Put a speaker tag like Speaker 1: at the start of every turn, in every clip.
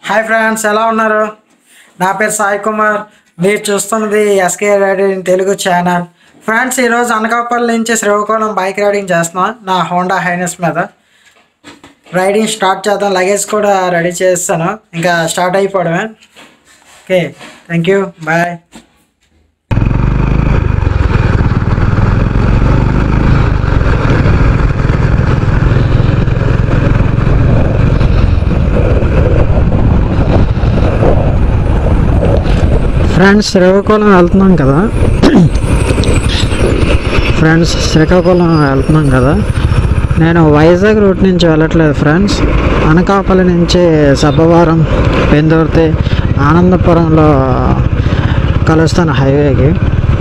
Speaker 1: hi friends ఎలా ఉన్నారు నా పేరు సాయి కుమార్ మీరు చూస్తున్నది SK riding Telugu channel friends ఈరోజు అనకాపల్లి నుంచి శ్రీకాకుళం బైక్ రైడింగ్ చేస్తున్నాం నా హోండా హైనస్ మీద రైడింగ్ స్టార్ట్ చేద్దాం లగేజ్ కూడా రెడీ చేస్తాను ఇంకా స్టార్ట్ అయిపోవడమే okay thank you bye friends Srikakulam వెళ్తున్నాం కదా ఫ్రెండ్స్ శ్రీకాకుళం వెళ్తున్నాం కదా నేను వైజాగ్ రూట్ నుంచి వెళ్ళట్లేదు ఫ్రెండ్స్ అనకాపల్లి నుంచి సబ్బవరం పెందుర్తి ఆనందపురంలో కలుస్తాను హైవేకి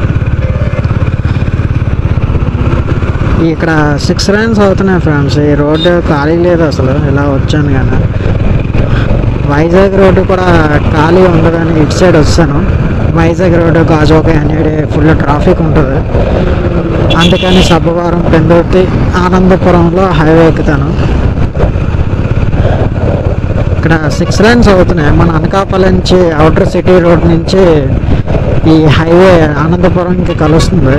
Speaker 1: ఇక్కడ సిక్స్ లైన్స్ అవుతున్నాయి ఫ్రెండ్స్ ఈ రోడ్డు ఖాళీ లేదు అసలు ఇలా వచ్చాను కానీ వైజాగ్ రోడ్డు కూడా ఖాళీ ఉండదని ఇటు సైడ్ వస్తాను వైజాగ్ రోడ్డు గాజోక అనేది ఫుల్ ట్రాఫిక్ ఉంటుంది అందుకని సబ్బవరం పెందుర్తి ఆనందపురంలో హైవే ఎక్కుతాను ఇక్కడ సిక్స్ లైన్స్ అవుతున్నాయి మన అనకాపల్లి నుంచి అవుటర్ సిటీ రోడ్ నుంచి ఈ హైవే ఆనందపురంకి కలుస్తుంది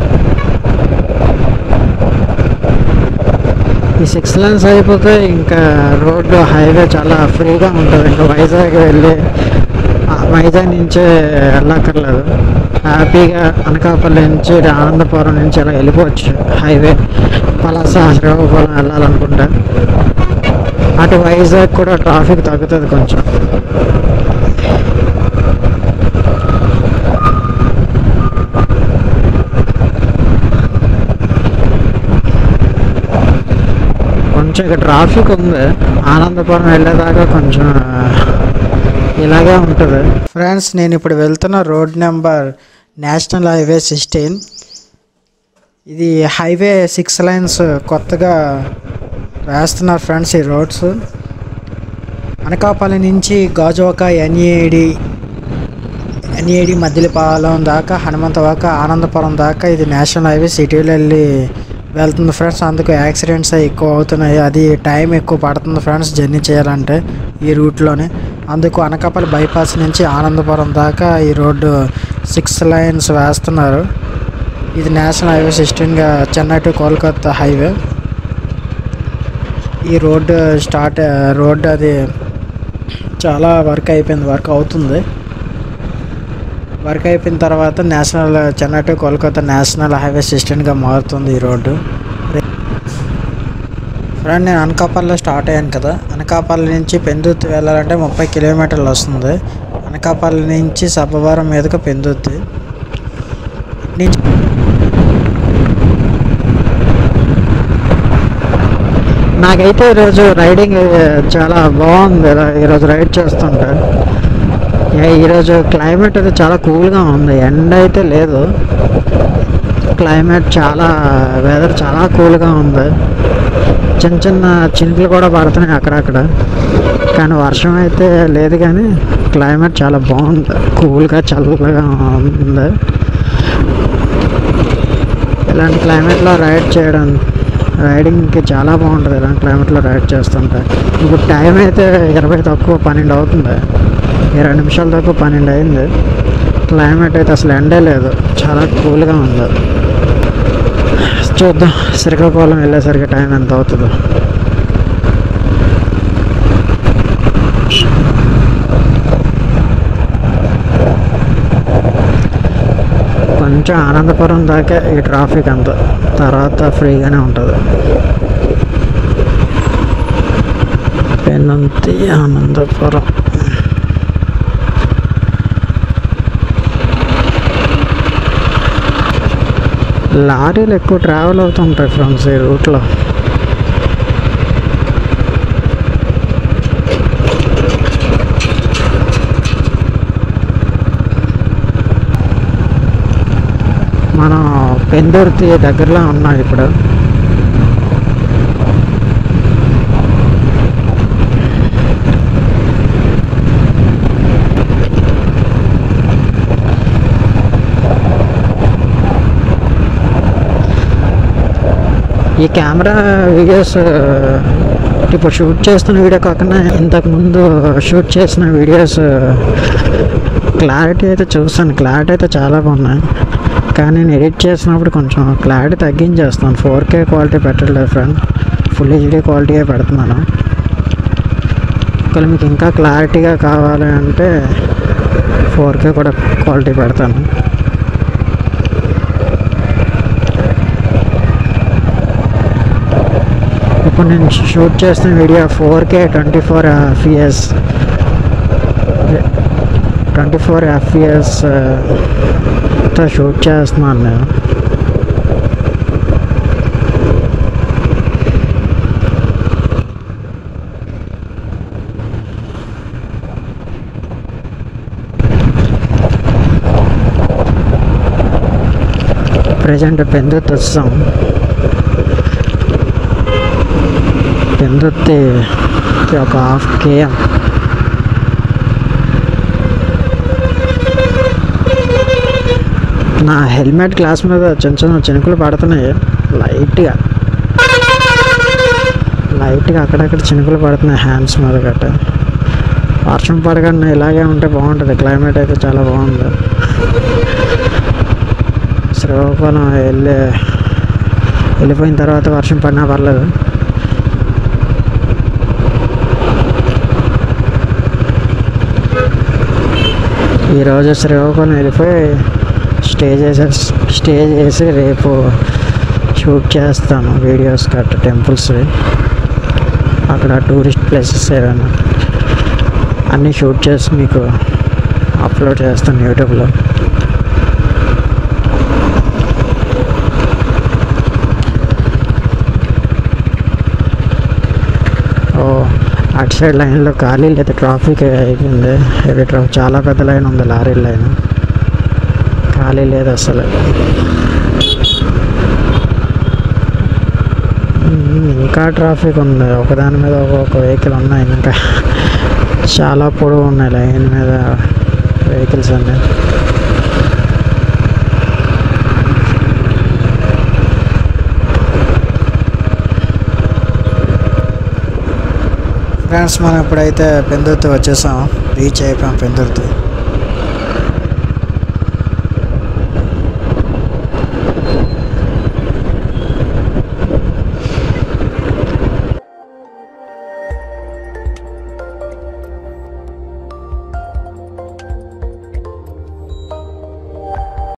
Speaker 1: ఈ సిక్స్ లైన్స్ అయిపోతే ఇంకా రోడ్డు హైవే చాలా ఫ్రీగా ఉంటుంది ఇంకా వైజాగ్ వెళ్ళి ఆ వైజాగ్ నుంచే వెళ్ళక్కర్లేదు హ్యాపీగా అనకాపల్లి నుంచి ఆనందపురం నుంచి అలా వెళ్ళిపోవచ్చు హైవే పలాస శ్రీకాకుళం వెళ్ళాలనుకుంటే అటు వైజాగ్ కూడా ట్రాఫిక్ తగ్గుతుంది కొంచెం కొంచెం ఇక్కడ ట్రాఫిక్ ఉంది ఆనందపురం వెళ్ళేదాకా కొంచెం ఇలాగే ఉంటుంది ఫ్రెండ్స్ నేను ఇప్పుడు వెళ్తున్న road number national highway sixteen ఇది హైవే సిక్స్ లైన్స్ కొత్తగా వేస్తున్నారు ఫ్రెండ్స్ ఈ రోడ్స్ అనకాపల్లి నుంచి గాజువాక ఎన్ఏడి ఎన్ఏడి మద్దిలపాలెం దాకా హనుమంతవాక ఆనందపురం దాకా ఇది నేషనల్ హైవే సిటీలో వెళ్ళి వెళ్తుంది ఫ్రెండ్స్ అందుకు యాక్సిడెంట్స్ ఎక్కువ అవుతున్నాయి అది టైం ఎక్కువ పడుతుంది ఫ్రెండ్స్ జర్నీ చేయాలంటే ఈ రూట్లోనే అందుకు అనకాపల్లి బైపాస్ నుంచి ఆనందపురం దాకా ఈ రోడ్డు సిక్స్ లైన్స్ వేస్తున్నారు ఇది నేషనల్ హైవే సిక్స్టీన్గా చెన్నై టు కోల్కతా హైవే ఈ రోడ్డు స్టార్ట్ రోడ్డు అది చాలా వర్క్ అయిపోయింది వర్క్ అవుతుంది వర్క్ అయిపోయిన తర్వాత national Chennai to Kolkata national highway సిస్టమ్గా మారుతుంది ఈ రోడ్డు ఫ్రెండ్ నేను అనకాపల్లిలో స్టార్ట్ అయ్యాను కదా అనకాపల్లి నుంచి పెందుర్తి వెళ్ళాలంటే ముప్పై కిలోమీటర్లు వస్తుంది అనకాపల్లి నుంచి సబ్బవరం మీదుగా పెందుర్తి ఇటు నుంచి నాకైతే ఈరోజు రైడింగ్ చాలా బాగుంది ఈరోజు రైడ్ చేస్తుంటే ఏ- ఈరోజు క్లైమేట్ అయితే చాలా కూల్గా ఉంది ఎండ అయితే లేదు క్లైమేట్ చాలా వెదర్ చాలా కూల్గా ఉంది చిన్న చిన్న చినుకులు కూడా పడుతున్నాయి అక్కడక్కడ కానీ వర్షం అయితే లేదు కానీ క్లైమేట్ చాలా బాగుంది కూల్గా చల్లగా ఉంది ఇలాంటి క్లైమేట్లో రైడ్ చేయడం రైడింగ్కి చాలా బాగుంటుంది ఇలాంటి క్లైమేట్లో రైడ్ చేస్తుంటే ఇప్పుడు టైం అయితే ఇరవై తక్కువ పన్నెండు అవుతుంది ఇరవై నిమిషాల తక్కువ పన్నెండు అయింది క్లైమేట్ అయితే అసలు ఎండే లేదు చాలా కూల్గా ఉంది చూద్దాం శ్రీకాకుళం వెళ్ళేసరికి టైం ఎంత అవుతుందో కొంచెం ఆనందపురం దాకా ఈ ట్రాఫిక్ అంత తర్వాత ఫ్రీగానే ఉంటుంది పెనంతి ఆనందపురం లారీలు ఎక్కువ ట్రావెల్ అవుతుంటాయి ఫ్రెండ్స్ ఈ రూట్లో మనం పెందుర్తి దగ్గరలో ఉన్నాం ఇప్పుడు ఈ కెమెరా వీడియోస్ ఇప్పుడు షూట్ చేస్తున్న వీడియో కాకుండా ఇంతకు ముందు షూట్ చేసిన వీడియోస్ క్లారిటీ అయితే చూస్తాను క్లారిటీ అయితే చాలా బాగున్నాయి కానీ నేను ఎడిట్ చేసినప్పుడు కొంచెం క్లారిటీ తగ్గించేస్తాను ఫోర్ కే క్వాలిటీ పెట్టలేదు ఫ్రెండ్ ఫుల్ హెచ్డీ క్వాలిటీయే పెడుతున్నాను ఒకవేళ మీకు ఇంకా క్లారిటీగా కావాలి అంటే ఫోర్ కే కూడా క్వాలిటీ పెడతాను ఇప్పుడు నేను షూట్ చేస్తున్న video four K twenty four FPS twenty four FPS తో షూట్ చేస్తున్నాను నేను ప్రజెంట్ పెందుత్ వస్తాం పెందుత్తి ఒక హాఫ్ కేఎం నా హెల్మెట్ గ్లాస్ మీద చిన్న చిన్న చినుకులు పడుతున్నాయి లైట్గా లైట్గా అక్కడక్కడ చినుకులు పడుతున్నాయి హ్యాండ్స్ మీద గట్ట వర్షం పడకుండా ఇలాగే ఉంటే బాగుంటుంది క్లైమేట్ అయితే చాలా బాగుంది శ్రీకాకుళం వెళ్ళే వెళ్ళిపోయిన తర్వాత వర్షం పడినా పర్లేదు ఈరోజు శ్రీకాకుళం వెళ్ళిపోయి స్టే చేసే స్టే చేసి రేపు షూట్ చేస్తాను వీడియోస్ గట్ట టెంపుల్స్ అక్కడ టూరిస్ట్ ప్లేసెస్ ఏమైనా అన్నీ షూట్ చేసి మీకు అప్లోడ్ చేస్తాను యూట్యూబ్లో ఓ అటు సైడ్ లైన్లో ఖాళీ లేదు ట్రాఫిక్ అయిపోయింది హెవీ ట్రాఫిక్ చాలా పెద్ద లైన్ ఉంది లారీ లైన్ ఖాళీ లేదు అసలు ఉమ్, ఇంకా ట్రాఫిక్ ఉంది ఒకదాని మీద ఒక్కొక్క వెహికల్ ఉన్నాయి ఇంకా చాలా పొడవు ఉన్నాయి లైన్ మీద వెహికల్స్ అన్నీ ఫ్రెండ్స్ మనం ఇప్పుడైతే పెందుర్తి వచ్చేసాం రీచ్ అయిపోయాం పెందుర్తి